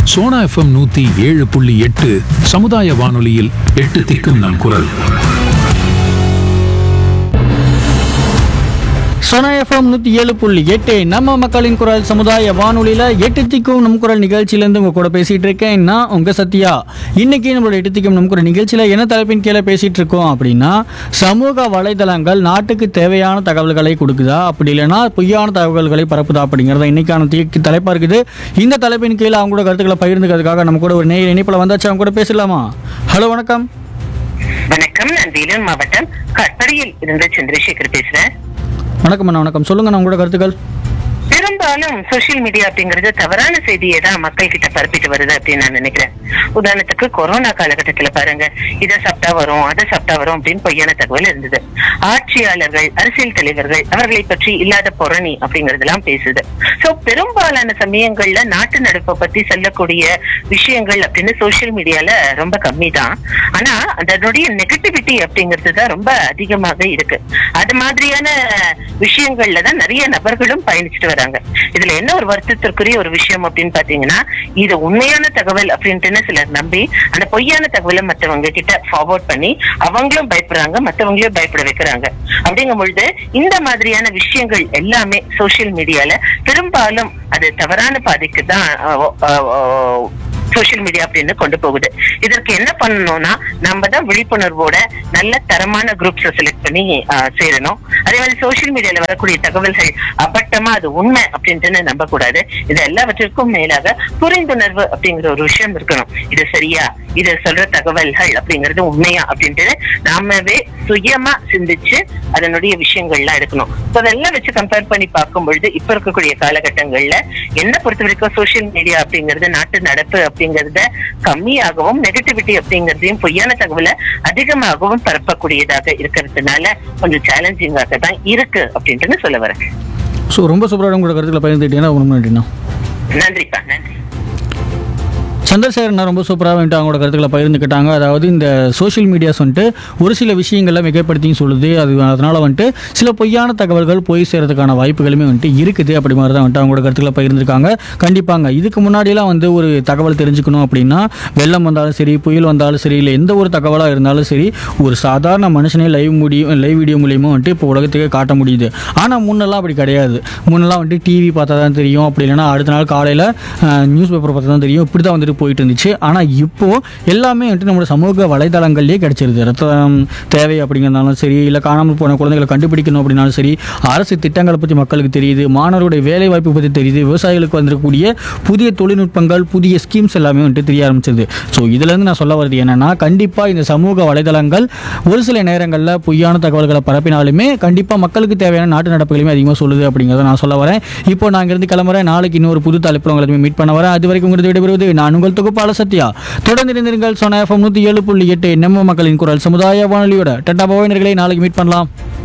Sona FM நூத்தி ஏழு புள்ளி எட்டு சமுதாய வானொலியில் எட்டு திக்கும் நம் குரல் சோனா எஃப்எம் நூற்றி ஏழு புள்ளி எட்டு நம்ம மக்களின் குரல் சமுதாய வானொலியில் எட்டு திக்கும் நம் குரல் நிகழ்ச்சியிலேருந்து உங்கள் கூட பேசிகிட்டு இருக்கேன் நான் உங்கள் சத்யா இன்னைக்கு நம்மளோட எட்டு திக்கும் நம் குரல் நிகழ்ச்சியில் என்ன தலைப்பின் கீழே பேசிகிட்டு இருக்கோம் அப்படின்னா சமூக வலைதளங்கள் நாட்டுக்கு தேவையான தகவல்களை கொடுக்குதா அப்படி இல்லைன்னா பொய்யான தகவல்களை பரப்புதா அப்படிங்கிறத இன்னைக்கான தி- தலைப்பா இருக்குது இந்த தலைப்பின் கீழே அவங்களோட கருத்துக்களை பகிர்ந்துக்கிறதுக்காக நம்ம கூட ஒரு நேர் இணைப்பில் வந்தாச்சு அவங்க கூட பேசலாமா ஹலோ வணக்கம் வணக்கம் நான் வேலூர் மாவட்டம் கட்படியில் இருந்து சந்திரசேகர் பேசுறேன் வணக்கம் அண்ணா வணக்கம் சொல்லுங்க உங்களோட கருத்துக்கள் பெரும்பாலும் சோசியல் மீடியா அப்படிங்கிறது தவறான செய்தியை தான் மக்கள் கிட்ட பரப்பிட்டு வருது அப்படின்னு நான் நினைக்கிறேன் உதாரணத்துக்கு கொரோனா காலகட்டத்துல பாருங்க இதை சாப்பிட்டா வரும் அதை சாப்பிட்டா வரும் அப்படின்னு பொய்யான தகவல் இருந்தது ஆட்சியாளர்கள் அரசியல் தலைவர்கள் அவர்களை பற்றி இல்லாத புரணி அப்படிங்கறதெல்லாம் பேசுது சோ பெரும்பாலான சமயங்கள்ல நாட்டு நடப்பை பத்தி சொல்லக்கூடிய விஷயங்கள் அப்படின்னு சோசியல் மீடியால ரொம்ப கம்மி தான் ஆனா அதனுடைய நெகட்டிவிட்டி அப்படிங்கிறது தான் ரொம்ப அதிகமாக இருக்கு அது மாதிரியான விஷயங்கள்ல தான் நிறைய நபர்களும் பயணிச்சுட்டு வராங்க இதுல என்ன ஒரு வருத்தத்திற்குரிய ஒரு விஷயம் அப்படின்னு பாத்தீங்கன்னா இது உண்மையான தகவல் அப்படின்ட்டுன்னு சிலர் நம்பி அந்த பொய்யான தகவலை மத்தவங்க கிட்ட ஃபார்வர்ட் பண்ணி அவங்களும் பயப்படுறாங்க மத்தவங்களையும் பயப்பட வைக்கிறாங்க அப்படிங்கும் பொழுது இந்த மாதிரியான விஷயங்கள் எல்லாமே சோசியல் மீடியால பெரும்பாலும் அது தவறான பாதைக்கு தான் சோஷியல் மீடியா அப்படின்னு கொண்டு போகுது இதற்கு என்ன பண்ணணும்னா நம்ம தான் விழிப்புணர்வோட நல்ல தரமான குரூப்ஸை செலக்ட் பண்ணி ஆஹ், சேரணும் அதே மாதிரி சோஷியல் மீடியால வரக்கூடிய தகவல்கள் அப்பட்டமா அது உண்மை அப்படின்ட்டு நம்ப கூடாது இது எல்லாவற்றிற்கும் மேலாக புரிந்துணர்வு அப்படிங்கிற ஒரு விஷயம் இருக்கணும் இது சரியா இது சொல்ற தகவல்கள் அப்படிங்கிறது உண்மையா அப்படின்ட்டு நாமவே சுயமா சிந்திச்சு அதனுடைய விஷயங்கள்லாம் இருக்கணும் So அதெல்லாம் வச்சு கம்பேர் பண்ணி பார்க்கும் பொழுது இப்ப இருக்கக்கூடிய காலகட்டங்கள்ல என்ன பொறுத்த வரைக்கும் சோசியல் மீடியா அப்படிங்கிறது நாட்டு நடப்பு அப்படிங்கறத கம்மியாகவும் நெகட்டிவிட்டி அப்படிங்கறதையும் பொய்யான தகவலை அதிகமாகவும் பரப்பக்கூடியதாக இருக்கிறதுனால கொஞ்சம் சேலஞ்சிங்காக தான் இருக்கு அப்படின்ட்டு சொல்ல வரேன் ஸோ ரொம்ப சூப்பராக உங்களோட கருத்துக்களை பகிர்ந்துட்டீங்கன்னா ரொம்ப நன்றிண்ணா நன்றிப்பா நன்றி சந்திரசேகரன் ரொம்ப சூப்பராக வந்துட்டு அவங்களோட கருத்துக்களை பகிர்ந்துக்கிட்டாங்க அதாவது இந்த சோஷியல் மீடியாஸ் வந்துட்டு ஒரு சில விஷயங்களை மிகைப்படுத்தியும் சொல்லுது அது அதனால் வந்துட்டு சில பொய்யான தகவல்கள் போய் சேர்றதுக்கான வாய்ப்புகளுமே வந்துட்டு இருக்குது அப்படி மாதிரி தான் வந்துட்டு அவங்களோட கருத்துக்களை பகிர்ந்துருக்காங்க கண்டிப்பாங்க இதுக்கு முன்னாடிலாம் வந்து ஒரு தகவல் தெரிஞ்சுக்கணும் அப்படின்னா வெள்ளம் வந்தாலும் சரி புயல் வந்தாலும் சரி இல்லை எந்த ஒரு தகவலாக இருந்தாலும் சரி ஒரு சாதாரண மனுஷனே லைவ் முடியும் லைவ் வீடியோ மூலியமாக வந்துட்டு இப்போ உலகத்துக்கே காட்ட முடியுது ஆனால் முன்னெல்லாம் அப்படி கிடையாது முன்னெல்லாம் வந்துட்டு டிவி பார்த்தா தான் தெரியும் அப்படி இல்லைன்னா அடுத்த நாள் காலையில் நியூஸ் பேப்பர் பார்த்தா தான் தெரியும் இப்படி தான் வந்துட்டு போயிட்டு இருந்துச்சு ஆனால் இப்போது எல்லாமே வந்துட்டு நம்மளோட சமூக வலைதளங்கள்லேயே கிடச்சிருது ரத்தம் தேவை அப்படிங்கிறதாலும் சரி இல்லை காணாமல் போன குழந்தைகளை கண்டுபிடிக்கணும் அப்படின்னாலும் சரி அரசு திட்டங்களை பற்றி மக்களுக்கு தெரியுது மாணவருடைய வேலை வாய்ப்பு பற்றி தெரியுது விவசாயிகளுக்கு வந்திருக்கக்கூடிய புதிய தொழில்நுட்பங்கள் புதிய ஸ்கீம்ஸ் எல்லாமே வந்துட்டு தெரிய ஆரம்பிச்சது ஸோ இதுலேருந்து நான் சொல்ல வருது என்னன்னா கண்டிப்பாக இந்த சமூக வலைதளங்கள் ஒரு சில நேரங்களில் பொய்யான தகவல்களை பரப்பினாலுமே கண்டிப்பாக மக்களுக்கு தேவையான நாட்டு நடப்புகளையுமே அதிகமாக சொல்லுது அப்படிங்கிறத நான் சொல்ல வரேன் இப்போ நான் இங்கிருந்து கிளம்புறேன் நாளைக்கு இன்னொரு புது தலைப்பில் உங்களை மீட் பண்ண வரேன் அது வரைக்கும் உங்களுக்கு விடைபெறுவது நான் உங்கள் தொகுப்பாளர் சத்யா தொடர்ந்து இருந்திருங்கள் சொன்ன எஃப்எம் நூற்றி ஏழு புள்ளி எட்டு நம்ம மக்களின் குரல் சமுதாய வானொலியோட டட்டா பவனர்களை நாளைக்கு மீட் பண்ணலாம்